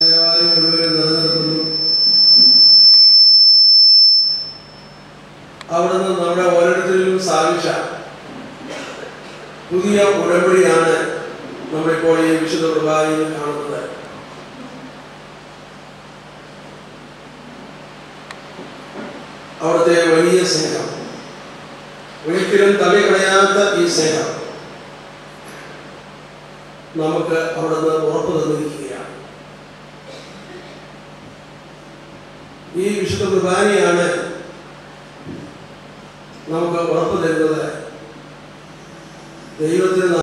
ദേവാലയം മുഴുവൻ നിലനിർത്തുന്നു അവിടുന്ന് നമ്മുടെ ഓരോരുത്തരിലും സ്ഥാപിച്ച പുതിയ ഉടമ്പടിയാണ് നമ്മളിപ്പോൾ ഈ വിശുദ്ധ കുർബാനയിൽ കാണുന്നത് അവിടുത്തെ വലിയ സ്നേഹം ഒരിക്കലും തള്ളിക്കളയാത്ത ഈ സ്നേഹം നമുക്ക് അവിടുന്ന് ഉറപ്പ് തന്നിരിക്കുകയാണ് ഈ വിശുദ്ധ കുർബാനയാണ് നമുക്ക് ഉറപ്പ് തരുന്നത് ദൈവത്തിന്